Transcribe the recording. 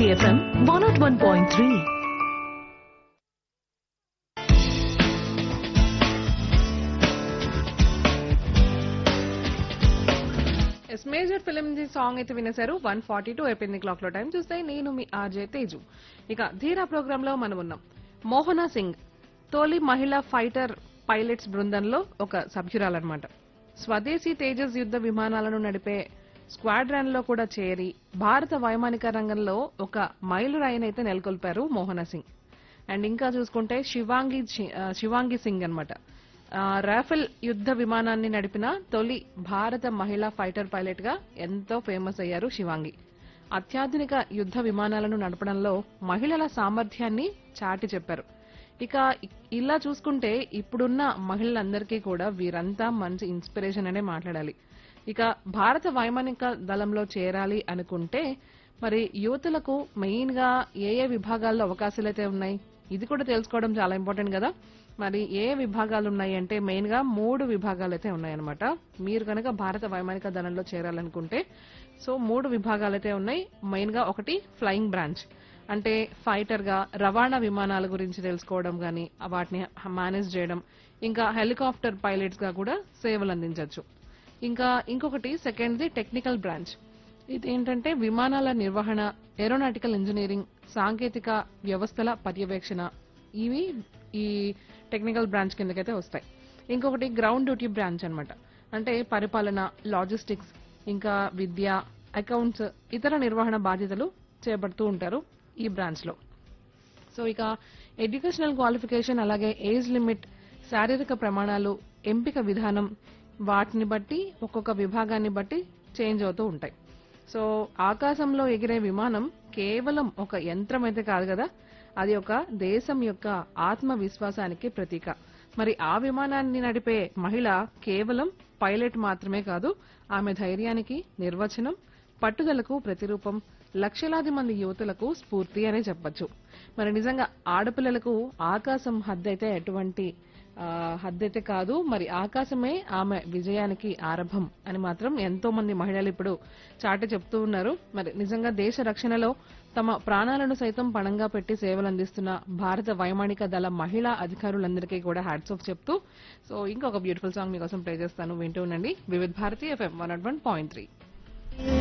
FM one nought one point three S major film the song అయితే వినేశారు one forty two అయిపోయింది clock లో time చూస్తే నేను మీ ఆర్జే తేజు ఇక ధీరా ప్రోగ్రామ్ లో మనం ఉన్నాం మోహనా సింగ్ తొలి మహిళా ఫైటర్ పైలట్స్ బృందంలో ఒక సభ్యురాలన్నమాట స్వదేశీ తేజస్ యుద్ధ విమానాలను నడిపే స్క్వాడ్రన్ లో కూడా చేరి భారత వైమానిక రంగంలో ఒక మైలురాయినైతే నెలకొల్పారు మోహనా సింగ్ అండ్ ఇంకా చూసుకుంటే శివాంగి చి- ఆ, శివాంగి సింగ్ అనమాట రాఫెల్ యుద్ధ విమానాన్ని నడిపిన తొలి భారత మహిళా ఫైటర్ పైలట్ గా ఎంతో ఫేమస్ అయ్యారు శివాంగి అత్యాధునిక యుద్ధ విమానాలను నడపడంలో మహిళల సామర్థ్యాన్ని చాటి చెప్పారు ఇక ఇ- ఇలా చూసుకుంటే ఇప్పుడున్న మహిళలందరికీ కూడా వీరంతా మంచి ఇన్స్పిరేషన్ అనే మాట్లాడాలి ఇక భారత వైమానిక దళంలో చేరాలి అనుకుంటే మరి యువతులకు మెయిన్ గా ఏ ఏ విభాగాల్లో అవకాశాలు అయితే ఉన్నాయి ఇది కూడా తెలుసుకోవడం చాలా ఇంపార్టెంట్ కదా మరి ఏ విభాగాలు ఉన్నాయి అంటే మెయిన్ గా మూడు విభాగాలు అయితే ఉన్నాయన్నమాట మీరు కనుక భారత వైమానిక దళంలో చేరాలనుకుంటే సో మూడు విభాగాలు అయితే ఉన్నాయి మెయిన్ గా ఒకటి ఫ్లయింగ్ బ్రాంచ్ అంటే ఫైటర్ గా రవాణా విమానాల గురించి తెలుసుకోవడం గానీ వాటిని మేనేజ్ చేయడం ఇంకా హెలికాప్టర్ పైలట్స్ గా కూడా సేవలు అందించవచ్చు ఇంకా ఇంకొకటి సెకండ్ది టెక్నికల్ బ్రాంచ్ ఇది ఏంటంటే విమానాల నిర్వహణ ఏరోనాటికల్ ఇంజనీరింగ్ సాంకేతిక వ్యవస్థల పర్యవేక్షణ ఇవి ఈ టెక్నికల్ బ్రాంచ్ కిందకైతే వస్తాయి ఇంకొకటి గ్రౌండ్ డ్యూటీ బ్రాంచ్ అన్నమాట అంటే పరిపాలన లాజిస్టిక్స్ ఇంకా విద్య అకౌంట్స్ ఇతర నిర్వహణ బాధ్యతలు చేపడుతూ ఉంటారు ఈ బ్రాంచ్ లో సో ఇక ఎడ్యుకేషనల్ క్వాలిఫికేషన్ అలాగే ఏజ్ లిమిట్ శారీరక ప్రమాణాలు ఎంపిక విధానం వాటిని బట్టి ఒక్కొక్క విభాగాన్ని బట్టి చేంజ్ అవుతూ ఉంటాయి సో ఆకాశంలో ఎగిరే విమానం కేవలం ఒక యంత్రం అయితే కాదు కదా అది ఒక దేశం యొక్క ఆత్మవిశ్వాసానికి ప్రతీక మరి ఆ విమానాన్ని నడిపే మహిళ కేవలం పైలట్ మాత్రమే కాదు ఆమె ధైర్యానికి నిర్వచనం పట్టుదలకు ప్రతిరూపం లక్షలాది మంది యువతులకు స్ఫూర్తి అనే చెప్పొచ్చు మరి నిజంగా ఆడపిల్లలకు ఆకాశం హద్దైతే ఎటువంటి ఆ, హద్దైతే కాదు మరి ఆకాశమే ఆమె విజయానికి ఆరంభం అని మాత్రం ఎంతో మంది మహిళలు ఇప్పుడు చాటి చెప్తూ ఉన్నారు మరి నిజంగా దేశ రక్షణలో తమ ప్రాణాలను సైతం పణంగా పెట్టి సేవలు అందిస్తున్న భారత వైమానిక దళ మహిళా అధికారులందరికీ కూడా హ్యాట్స్ ఆఫ్ చెప్తూ సో ఇంకొక బ్యూటిఫుల్ సాంగ్ మీకోసం ప్లే చేస్తాను వింటూ ఉండండి Vividh Bharati FM one point three